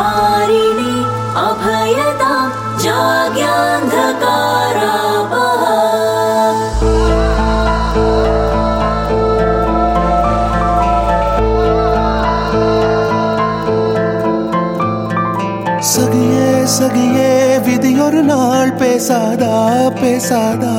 हारिणि अभयदा जाग्यान्धकारापः சகியே சகியே விதி ஒரு நாள் பேசாதா பேசாதா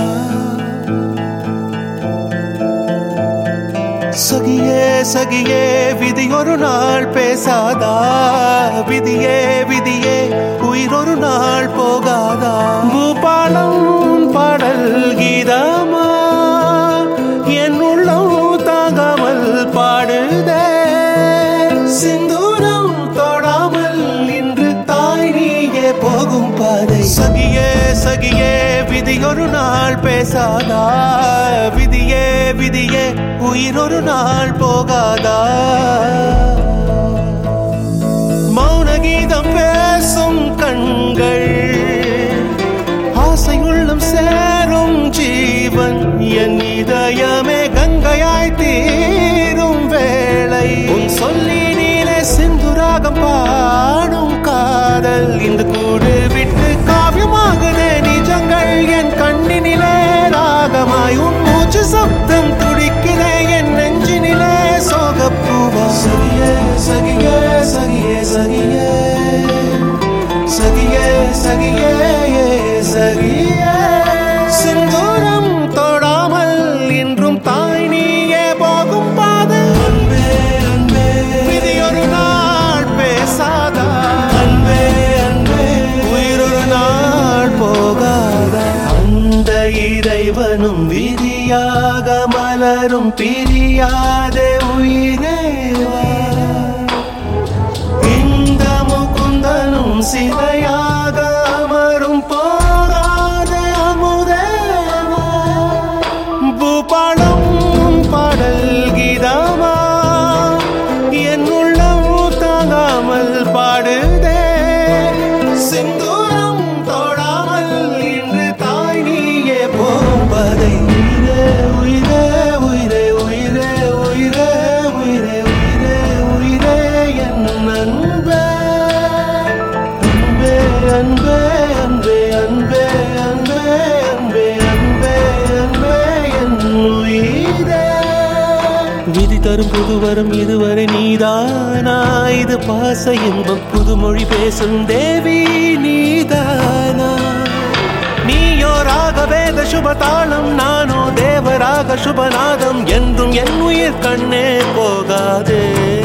சகியே சகியே விதி ஒரு நாள் பேசாதா விதியே விதியே உயிர் ஒரு நாள் போகாதா பூபாலம் பாடல் கீதமா என் உள்ளம் தாங்காமல் பாடுதே சிந்தூரம் தொடாமல் இன்று தாய் நீயே போகும் பாதை சகியே சகியே விதி ஒரு நாள் பேசாதா விதியே விதியே உயிர் ஒரு நாள் போகாதா மௌன கீதம் பேசும் கண்கள் ஆசை உள்ளம் சேரும் ஜீவன் என் இதயமே கங்கையாய் தீரும் வேளை உன் சொல்லி நீலே சிந்துராகம் பாடும் காதல் இந்த கூடு விட்டு காவியமாகுதே நிஜங்கள் என் கண்ணினிலே ராகமாய் உன் மூச்சு சப்தம் துடிக்குதே என் நெஞ்சினிலே சோகப்பூவா சகியே சகியே சகியே சகியே சகியே சகியே சகியே சிந்தூரம் தொடாமல் இன்றும் தாய் நீயே போகும் பாதை அன்பே அன்பே விதி ஒரு நாள் பேசாதா அன்பே அன்பே உயிர் ஒரு நாள் போகாதா அந்த இறைவனும் விதியாக மலரும் பிரியாதே உயிரே வா. இந்த முகுந்தனும் சிலையாக அமரும் போராத அமுதேவா பூபாலம் பாடல் கீதமா என் உள்ளம் தாங்காமல் பாடுதே சிந்தூரம் தொடாமல் இன்று தாய் நீயே போம்பதை உயிரே உயிரே உயிரே உயிரே உயிரே உயிரே உயிரே உயிரே என் அன்பே அன்பே அன்பே அன்பே அன்பே அன்பே அன்பே அன்பே அன்பே என் உயிரே விதி தரும் புது வரும் இதுவரை நீதானா இது பாச இன்பம் புதுமொழி பேசும் தேவி நீதானா நீயோ ராகவேத சுபதாளம் நானோ தேவராக சுபநாதம் என்றும் என் உயிர் கண்ணே போகாதே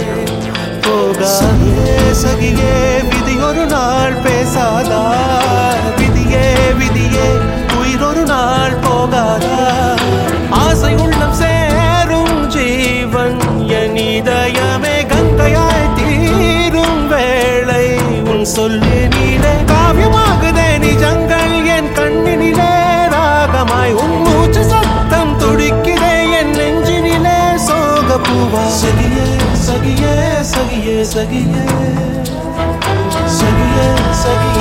போகாதே சகியே விதி ஒரு நாள் பேசாதா விதியே விதியே உயிர் ஒரு நாள் போகாதா ஆசை உள்ளம் சேரும் ஜீவன் என் இதயமே கங்கையாய் தீரும் வேளை உன் சொல்லி நீலே காவியமாகுதே நிஜங்கள் என் கண்ணினிலே ராகமாய் உன் மூச்சு சத்தம் துடிக்குதே என் நெஞ்சினிலே சோக பூவா சகியே சகியே சகியே சகியே சகியே சகியே